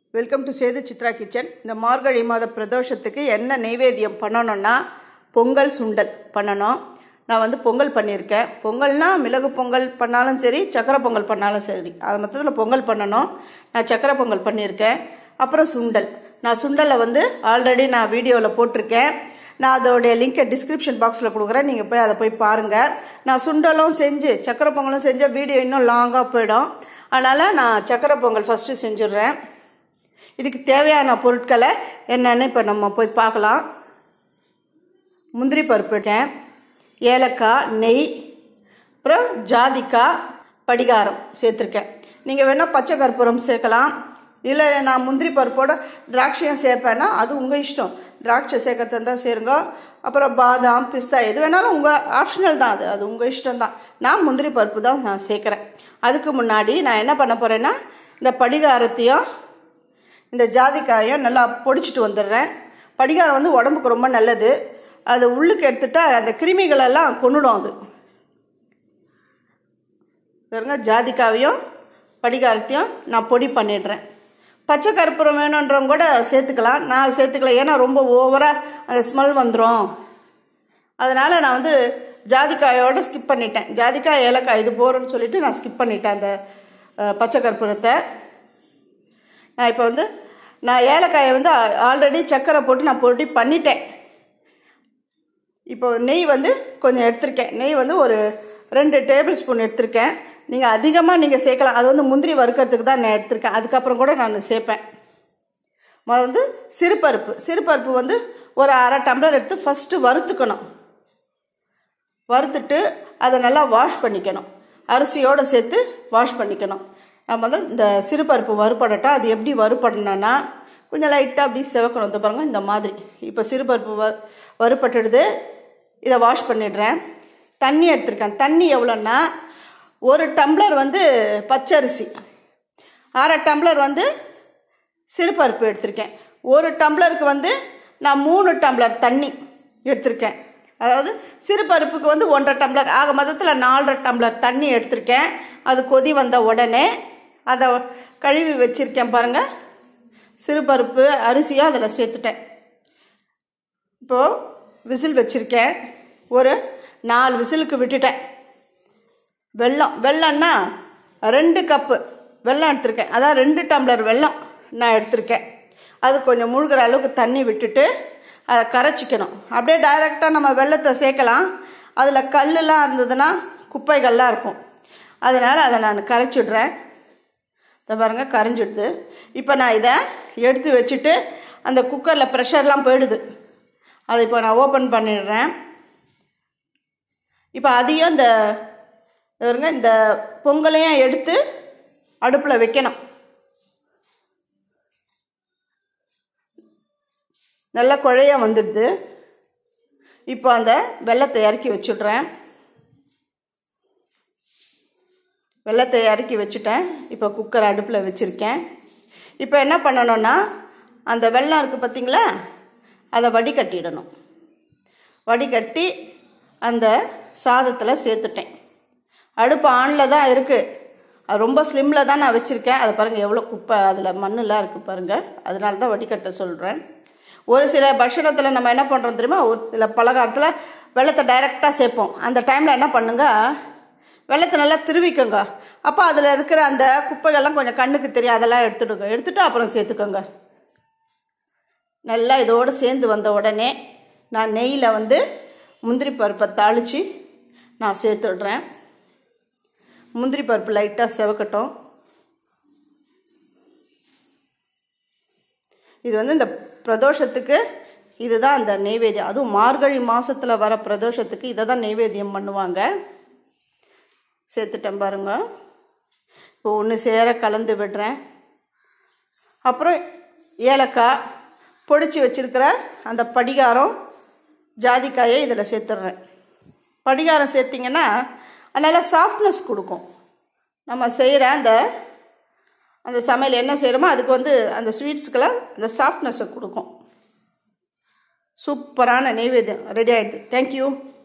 welcome to Sethu Chitra kitchen இந்த மார்கழி மாத பிரதோஷத்துக்கு என்ன நெய்வேத்தியம் பண்ணணும்னா பொங்கல் சுண்டல் பண்ணணும் நான் வந்து பொங்கல் பண்ணியிருக்கேன் பொங்கல்னா மிளகு பொங்கல் பண்ணாலும் சரி சக்கரை பொங்கல் பண்ணாலும் சரி அது மொத்தத்தில் பொங்கல் பண்ணணும் நான் சக்கரை பொங்கல் பண்ணியிருக்கேன் அப்புறம் சுண்டல் நான் சுண்டலை வந்து ஆல்ரெடி நான் வீடியோவில் போட்டிருக்கேன் நான் அதோடைய லிங்கை டிஸ்கிரிப்ஷன் பாக்ஸில் கொடுக்குறேன் நீங்கள் போய் அதை போய் பாருங்கள் நான் சுண்டலும் செஞ்சு சக்கரை பொங்கலும் செஞ்ச வீடியோ இன்னும் லாங்காக போயிடும் அதனால் நான் சக்கரை பொங்கல் ஃபஸ்ட்டு செஞ்சுடுறேன் இதுக்கு தேவையான பொருட்களை என்னென்னு இப்போ நம்ம போய் பார்க்கலாம் முந்திரி பருப்புட்டேன் ஏலக்காய் நெய் அப்புறம் ஜாதிக்காய் படிகாரம் சேர்த்துருக்கேன் நீங்கள் வேணால் பச்சை கற்பூரம் சேர்க்கலாம் இல்லை நான் முந்திரி பருப்போட திராட்சையும் சேர்ப்பேன்னா அது உங்கள் இஷ்டம் திராட்சை சேர்க்கறது இருந்தால் சேருங்க அப்புறம் பாதாம் பிஸ்தா எது வேணாலும் உங்கள் ஆப்ஷனல் தான் அது அது உங்கள் இஷ்டம் தான் நான் முந்திரி பருப்பு தான் நான் சேர்க்குறேன் அதுக்கு முன்னாடி நான் என்ன பண்ண போகிறேன்னா இந்த படிகாரத்தையும் இந்த ஜாதிக்காயும் நல்லா பொடிச்சிட்டு வந்துடுறேன் படிகாரம் வந்து உடம்புக்கு ரொம்ப நல்லது அது உள்ளுக்கு எடுத்துட்டா அந்த கிருமிகளெல்லாம் கொண்டுடும் அது பாருங்க ஜாதிக்காவையும் படிகாரத்தையும் நான் பொடி பண்ணிடுறேன் பச்சை கற்பூரம் வேணுன்றவங்க கூட சேர்த்துக்கலாம் நான் சேர்த்துக்கல ஏன்னா ரொம்ப ஓவராக அந்த ஸ்மெல் வந்துடும் அதனால் நான் வந்து ஜாதிக்காயோடு ஸ்கிப் பண்ணிட்டேன் ஜாதிக்காய் ஏலக்காய் இது போகிறோன்னு சொல்லிட்டு நான் ஸ்கிப் பண்ணிட்டேன் அந்த அஹ், பச்சை கற்பூரத்தை நான் இப்போ வந்து நான் ஏலக்காயை வந்து ஆல்ரெடி சர்க்கரை போட்டு நான் பொடி பண்ணிட்டேன் இப்போ நெய் வந்து கொஞ்சம் எடுத்திருக்கேன் நெய் வந்து ஒரு ரெண்டு டேபிள் ஸ்பூன் எடுத்திருக்கேன் நீங்கள் அதிகமாக நீங்கள் சேர்க்கலாம் அது வந்து முந்திரி வறுக்கிறதுக்கு தான் நான் எடுத்திருக்கேன் அதுக்கப்புறம் கூட நான் சேர்ப்பேன் முதல்ல வந்து சிறுபருப்பு சிறுபருப்பு வந்து ஒரு அரை டம்ளர் எடுத்து ஃபஸ்ட்டு வறுத்துக்கணும் வறுத்துட்டு அதை நல்லா வாஷ் பண்ணிக்கணும் அரிசியோடு சேர்த்து வாஷ் பண்ணிக்கணும் நம்ம வந்து இந்த சிறுபருப்பு வறுபடட்டும் அது எப்படி வறுபடணும்னா கொஞ்சம் லைட்டாக அப்படி செவக்கணும் இந்த பாருங்க இந்த மாதிரி இப்போ சிறுபருப்பு வ வறுபட்டுடுது இதை வாஷ் பண்ணிடுறேன் தண்ணி எடுத்திருக்கேன் தண்ணி எவ்வளோன்னா ஒரு டம்ளர் வந்து பச்சரிசி அரை டம்ளர் வந்து சிறுபருப்பு எடுத்திருக்கேன் ஒரு டம்ளருக்கு வந்து நான் மூணு டம்ளர் தண்ணி எடுத்திருக்கேன் அதாவது சிறுபருப்புக்கு வந்து ஒன்றரை டம்ளர் ஆக மொத்தத்தில் நாலரை டம்ளர் தண்ணி எடுத்திருக்கேன் அது கொதி வந்த உடனே அதை கழுவி வச்சுருக்கேன் பாருங்கள் சிறுபருப்பு அரிசியும் அதில் சேர்த்துட்டேன் இப்போது விசில் வச்சுருக்கேன் ஒரு நாலு விசிலுக்கு விட்டுட்டேன் வெல்லம் வெல்லம்னா ரெண்டு கப்பு வெல்லம் எடுத்திருக்கேன் அதான் ரெண்டு டம்ளர் வெல்லம் நான் எடுத்திருக்கேன் அது கொஞ்சம் முழுகிற அளவுக்கு தண்ணி விட்டுட்டு அதை கரைச்சிக்கணும் அப்படியே டைரெக்டாக நம்ம வெள்ளத்தை சேர்க்கலாம் அதில் கல்லெலாம் இருந்ததுன்னா குப்பைகள்லாம் இருக்கும் அதனால் அதை நான் கரைச்சிடுறேன் இதை பாருங்க கரைஞ்சிடுது இப்போ நான் இதை எடுத்து வச்சுட்டு அந்த குக்கரில் ப்ரெஷர்லாம் போயிடுது அதை இப்போ நான் ஓப்பன் பண்ணிடுறேன் இப்போ அதையும் இந்த இது பாருங்க இந்த பொங்கலையும் எடுத்து அடுப்பில் வைக்கணும் நல்லா குழைய வந்துடுது இப்போ அந்த வெள்ளத்தை இறக்கி வச்சுட்றேன் வெள்ளத்தை இறக்கி வச்சுட்டேன் இப்போ குக்கர் அடுப்பில் வச்சுருக்கேன் இப்போ என்ன பண்ணணும்னா அந்த வெள்ளம் இருக்குது பார்த்தீங்களா அதை வடிகட்டிடணும் வடிகட்டி அந்த சாதத்தில் சேர்த்துட்டேன் அடுப்பு ஆனில் தான் இருக்குது அது ரொம்ப ஸ்லிம்மில் தான் நான் வச்சுருக்கேன் அதை பாருங்கள் எவ்வளோ குப்பை அதில் மண்ணெலாம் இருக்குது பாருங்கள் அதனால தான் வடிகட்ட சொல்கிறேன் ஒரு சில பட்சணத்தில் நம்ம என்ன பண்ணுறோம் தெரியுமா ஒரு சில பலகாரத்தில் வெள்ளத்தை டைரெக்டாக சேர்ப்போம் அந்த டைமில் என்ன பண்ணுங்க வெள்ளத்தை நல்லா திருவிக்கோங்க அப்போ அதில் இருக்கிற அந்த குப்பைகள்லாம் கொஞ்சம் கண்ணுக்கு தெரியும் அதெல்லாம் எடுத்துடுங்க எடுத்துட்டு அப்புறம் சேர்த்துக்கோங்க நல்லா இதோடு சேர்ந்து வந்த உடனே நான் நெய்யில் வந்து முந்திரி பருப்பை தாளித்து நான் சேர்த்துடுறேன் முந்திரி பருப்பு லைட்டாக செவக்கட்டும் இது வந்து இந்த பிரதோஷத்துக்கு இதுதான் அந்த நெய்வேத்தியம் அதுவும் மார்கழி மாதத்தில் வர பிரதோஷத்துக்கு இதை தான் நெய்வேத்தியம் பண்ணுவாங்க சேர்த்துட்டேன் பாருங்க இப்போ ஒன்று சேர கலந்து விடுறேன் அப்புறம் ஏலக்காய் பொடிச்சு வச்சிருக்கிற அந்த படிகாரம் ஜாதிக்காயை இதில் சேர்த்துடுறேன் படிகாரம் சேர்த்திங்கன்னா அதனால் சாஃப்ட்னஸ் கொடுக்கும் நம்ம செய்கிற அந்த அந்த சமையல் என்ன செய்கிறோமோ அதுக்கு வந்து அந்த ஸ்வீட்ஸ்க்கெல்லாம் அந்த சாஃப்ட்னஸை கொடுக்கும் சூப்பரான நெய்வேத்தியம் ரெடி ஆகிடுது தேங்க்யூ